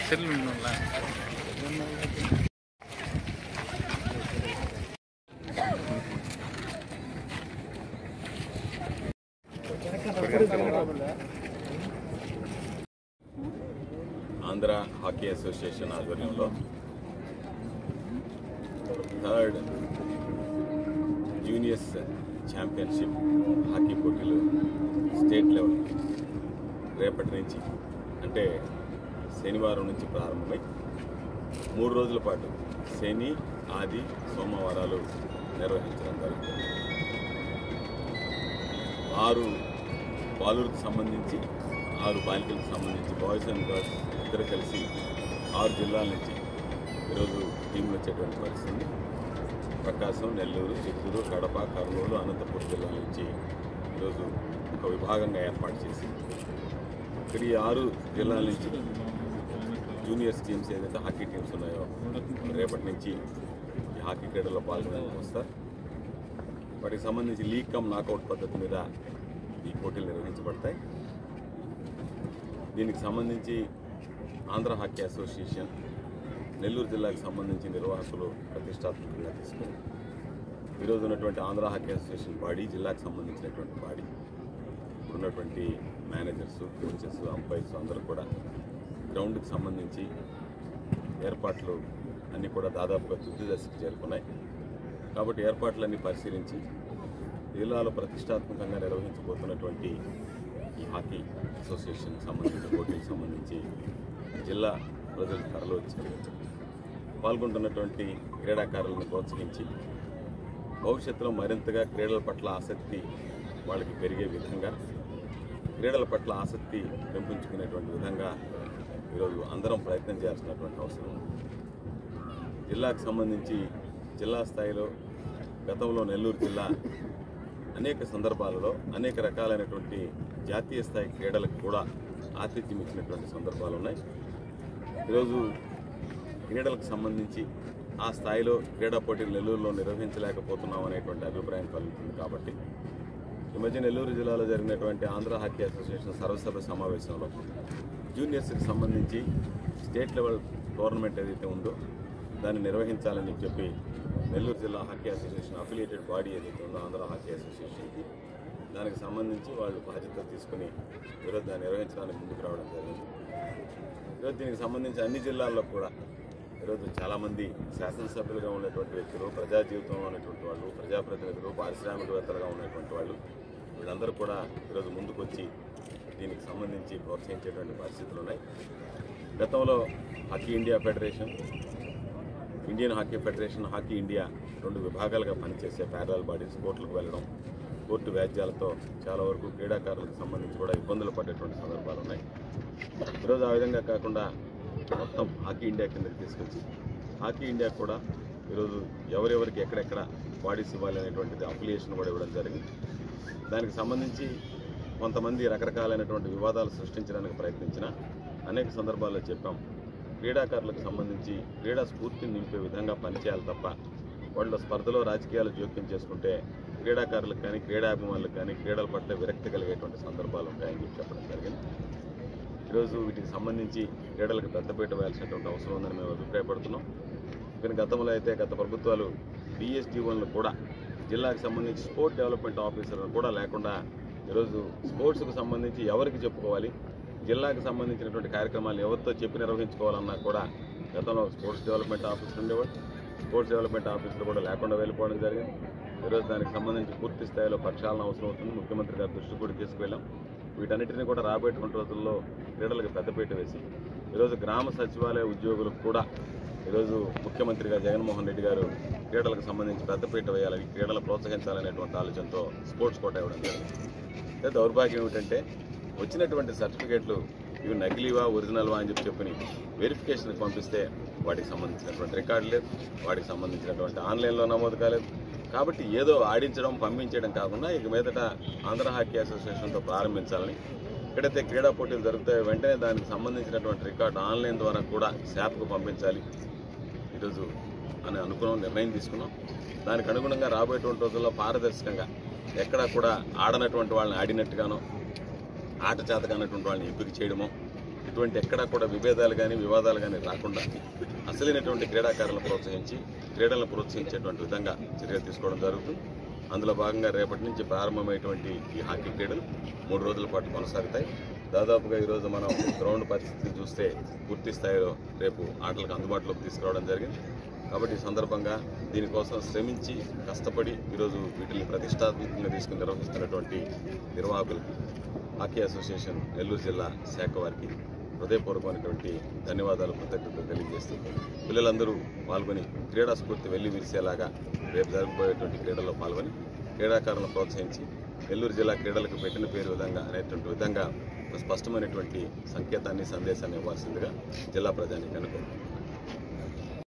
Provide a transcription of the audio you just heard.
Cell ఉండాలా Andhra hockey association ఆధ్వర్యంలో third juniors championship hockey పోటీలు స్టేట్ లెవెల్ రేపటి నుంచి అంటే శనివారం నుంచి ప్రారంభమై మూడు రోజుల పాటు శని ఆది సోమవారాలు నిర్వహించడం జరుగుతుంది ఆరు బాలులకు సంబంధించి ఆరు బాలికలకు సంబంధించి బాయ్స్ అండ్ గర్ల్స్ ఇద్దరు కలిసి ఆరు జిల్లాల నుంచి ఈరోజు టీంలు వచ్చేటువంటి పరిస్థితి ఉంది. ప్రకాశం నెల్లూరు చిత్తూరు కడప కర్నూలు అనంతపురం జిల్లాల నుంచి ఈరోజు ఒక విభాగంగా ఏర్పాటు చేసి ఇక్కడ ఈ ఆరు జిల్లాల నుంచి జూనియర్స్ టీమ్స్ ఏదైతే హాకీ టీమ్స్ ఉన్నాయో రేపటి నుంచి ఈ హాకీ క్రీడల్లో పాల్గొనడానికి వస్తారు వాటికి సంబంధించి లీగ్ కమ్ నాకౌట్ పద్ధతి మీద ఈ పోటీలు నిర్వహించబడతాయి దీనికి సంబంధించి ఆంధ్ర హాకీ అసోసియేషన్ నెల్లూరు జిల్లాకు సంబంధించి నిర్వాహకులు ప్రతిష్టాత్మకంగా తీసుకుని ఈరోజు ఉన్నటువంటి ఆంధ్ర హాకీ అసోసియేషన్ బాడీ జిల్లాకు సంబంధించినటువంటి బాడీ ఇప్పుడున్నటువంటి మేనేజర్స్ కోచెస్ అంపైర్స్ అందరూ కూడా గ్రౌండ్కి సంబంధించి ఏర్పాట్లు అన్నీ కూడా దాదాపుగా తుది దశకు చేరుకున్నాయి కాబట్టి ఏర్పాట్లన్నీ పరిశీలించి జిల్లాలో ప్రతిష్టాత్మకంగా నిర్వహించబోతున్నటువంటి ఈ హాకీ అసోసియేషన్కి సంబంధించిన పోటీకి సంబంధించి జిల్లా ప్రజలు తరలి వచ్చి పాల్గొంటున్నటువంటి క్రీడాకారులను ప్రోత్సహించి భవిష్యత్తులో మరింతగా క్రీడల పట్ల ఆసక్తి వాళ్ళకి పెరిగే విధంగా క్రీడల పట్ల ఆసక్తి పెంపొంచుకునేటువంటి విధంగా ఈరోజు అందరం ప్రయత్నం చేయాల్సినటువంటి అవసరం ఉంది జిల్లాకు సంబంధించి జిల్లా స్థాయిలో గతంలో నెల్లూరు జిల్లా అనేక సందర్భాలలో అనేక రకాలైనటువంటి జాతీయ స్థాయి క్రీడలకు కూడా ఆతిథ్యం ఇచ్చినటువంటి సందర్భాలు ఉన్నాయి ఈరోజు క్రీడలకు సంబంధించి ఆ స్థాయిలో క్రీడా పోటీలు నెల్లూరులో నిర్వహించలేకపోతున్నాం అనేటువంటి అభిప్రాయం కలుగుతుంది కాబట్టి ఈ మధ్య నెల్లూరు జిల్లాలో జరిగినటువంటి ఆంధ్ర హాకీ అసోసియేషన్ సర్వసభ సమావేశంలో జూనియర్స్కి సంబంధించి స్టేట్ లెవెల్ టోర్నమెంట్ ఏదైతే ఉందో దాన్ని నిర్వహించాలని చెప్పి నెల్లూరు జిల్లా హాకీ అసోసియేషన్ అఫిలియేటెడ్ బాడీ ఏదైతే ఉందో ఆంధ్ర హాకీ అసోసియేషన్కి దానికి సంబంధించి వాళ్ళు బాధ్యత తీసుకుని ఈరోజు దాన్ని నిర్వహించడానికి ముందుకు రావడం జరిగింది ఈరోజు దీనికి సంబంధించి అన్ని జిల్లాల్లో కూడా ఈరోజు చాలామంది శాసనసభ్యులుగా ఉన్నటువంటి వ్యక్తులు ప్రజా జీవితంలో ఉన్నటువంటి వాళ్ళు ప్రజాప్రతినిధులు పారిశ్రామికవేత్తలుగా ఉన్నటువంటి వాళ్ళు వీళ్ళందరూ కూడా ఈరోజు ముందుకొచ్చి దీనికి సంబంధించి ప్రోత్సహించేటువంటి పరిస్థితులు ఉన్నాయి గతంలో hockey India federation Indian hockey federation hockey India రెండు విభాగాలుగా పనిచేసే ప్యారల్ బాడీస్ కోర్టులకు వెళ్ళడం కోర్టు వ్యాజ్యాలతో చాలా వరకు క్రీడాకారులకు సంబంధించి కూడా ఇబ్బందులు పడేటువంటి సందర్భాలు ఉన్నాయి ఈరోజు ఆ విధంగా కాకుండా మొత్తం హాకీ ఇండియా కిందకి తీసుకొచ్చి హాకీ ఇండియా కూడా ఈరోజు ఎవరెవరికి ఎక్కడెక్కడ బాడీస్ ఇవ్వాలి అనేటువంటిది అప్లికేషన్ కూడా ఇవ్వడం జరిగింది దానికి సంబంధించి కొంతమంది రకరకాలైనటువంటి వివాదాలు సృష్టించడానికి ప్రయత్నించిన అనేక సందర్భాల్లో చెప్పాం క్రీడాకారులకు సంబంధించి క్రీడా స్ఫూర్తిని నింపే విధంగా పనిచేయాలి తప్ప వాళ్ళ స్పర్ధలో రాజకీయాలు జోక్యం చేసుకుంటే క్రీడాకారులకు కానీ క్రీడాభిమానులకు కానీ క్రీడల పట్ల విరక్తి కలిగేటువంటి సందర్భాలు ఉంటాయని చెప్పి చెప్పడం జరిగింది ఈరోజు వీటికి సంబంధించి క్రీడలకు పెద్దపీట వేయాల్సినటువంటి అవసరం ఉందని మేము అభిప్రాయపడుతున్నాం కానీ గతంలో అయితే గత ప్రభుత్వాలు డిఎస్డిఓలను కూడా జిల్లాకు సంబంధించి స్పోర్ట్ డెవలప్మెంట్ ఆఫీసర్లను కూడా లేకుండా ఈరోజు స్పోర్ట్స్కి సంబంధించి ఎవరికి చెప్పుకోవాలి జిల్లాకు సంబంధించినటువంటి కార్యక్రమాలు ఎవరితో చెప్పి నిర్వహించుకోవాలన్నా కూడా గతంలో స్పోర్ట్స్ డెవలప్మెంట్ ఆఫీసర్ ఉండేవాడు స్పోర్ట్స్ డెవలప్మెంట్ ఆఫీసులు కూడా లేకుండా వెళ్ళిపోవడం జరిగింది ఈరోజు దానికి సంబంధించి పూర్తి స్థాయిలో ప్రక్షాళన అవసరం అవుతుంది ముఖ్యమంత్రి గారి దృష్టికి కూడా తీసుకువెళ్ళాం వీటన్నిటిని కూడా రాబోయేటువంటి రోజుల్లో క్రీడలకు పెద్దపీట వేసి ఈరోజు గ్రామ సచివాలయ ఉద్యోగులకు కూడా ఈరోజు ముఖ్యమంత్రిగా జగన్మోహన్ రెడ్డి గారు క్రీడలకు సంబంధించి పెద్దపీట వేయాలని క్రీడలు ప్రోత్సహించాలనేటువంటి ఆలోచనతో స్పోర్ట్స్ కోట ఇవ్వడం జరిగింది అయితే దౌర్భాగ్యం ఏమిటంటే వచ్చినటువంటి సర్టిఫికేట్లు ఇవి నకిలీవా ఒరిజినల్వా అని చెప్పి చెప్పని వెరిఫికేషన్కి పంపిస్తే వాటికి సంబంధించినటువంటి రికార్డు లేదు వాటికి సంబంధించినటువంటి ఆన్లైన్లో నమోదు కాలేదు కాబట్టి ఏదో ఆడించడం పంపించడం కాకుండా ఇక మీదట ఆంధ్ర హాకీ అసోసియేషన్తో ప్రారంభించాలని ఎక్కడైతే క్రీడా పోటీలు జరుగుతాయో వెంటనే దానికి సంబంధించినటువంటి రికార్డు ఆన్లైన్ ద్వారా కూడా శాప్కు పంపించాలి ఈరోజు అని అనుకున్నాం నిర్ణయం తీసుకున్నాం దానికి అనుగుణంగా రాబోయేటువంటి రోజుల్లో పారదర్శకంగా ఎక్కడా కూడా ఆడనటువంటి వాళ్ళని ఆడినట్టుగానో ఆట చేతగానటువంటి వాళ్ళని ఎంపిక చేయడమో ఇటువంటి ఎక్కడా కూడా విభేదాలు కానీ వివాదాలు కానీ రాకుండా అసలైనటువంటి క్రీడాకారులను ప్రోత్సహించి క్రీడలను ప్రోత్సహించేటువంటి విధంగా చర్యలు తీసుకోవడం జరుగుతుంది అందులో భాగంగా రేపటి నుంచి ప్రారంభమైనటువంటి ఈ హాకీ క్రీడలు మూడు రోజుల పాటు కొనసాగుతాయి దాదాపుగా ఈరోజు మనం గ్రౌండ్ పరిస్థితిని చూస్తే పూర్తి స్థాయిలో రేపు ఆటలకు అందుబాటులోకి తీసుకురావడం జరిగింది కాబట్టి ఈ సందర్భంగా దీనికోసం శ్రమించి కష్టపడి ఈరోజు వీటిని ప్రతిష్టాత్మకంగా తీసుకుని నిర్వహిస్తున్నటువంటి నిర్వాహకులకి హాకీ అసోసియేషన్ నెల్లూరు జిల్లా శాఖ వారికి హృదయపూర్వకమైనటువంటి ధన్యవాదాలు కృతజ్ఞతలు తెలియజేస్తూ పిల్లలందరూ పాల్గొని క్రీడా స్ఫూర్తి వెళ్లి విరిసేలాగా రేపు జరగబోయేటువంటి క్రీడల్లో పాల్గొని క్రీడాకారులను ప్రోత్సహించి నెల్లూరు జిల్లా క్రీడలకు పెట్టిన పేరు విధంగా అనేటువంటి విధంగా ఒక స్పష్టమైనటువంటి సంకేతాన్ని సందేశాన్ని ఇవ్వాల్సిందిగా జిల్లా ప్రజానికి అనుకుంటున్నాను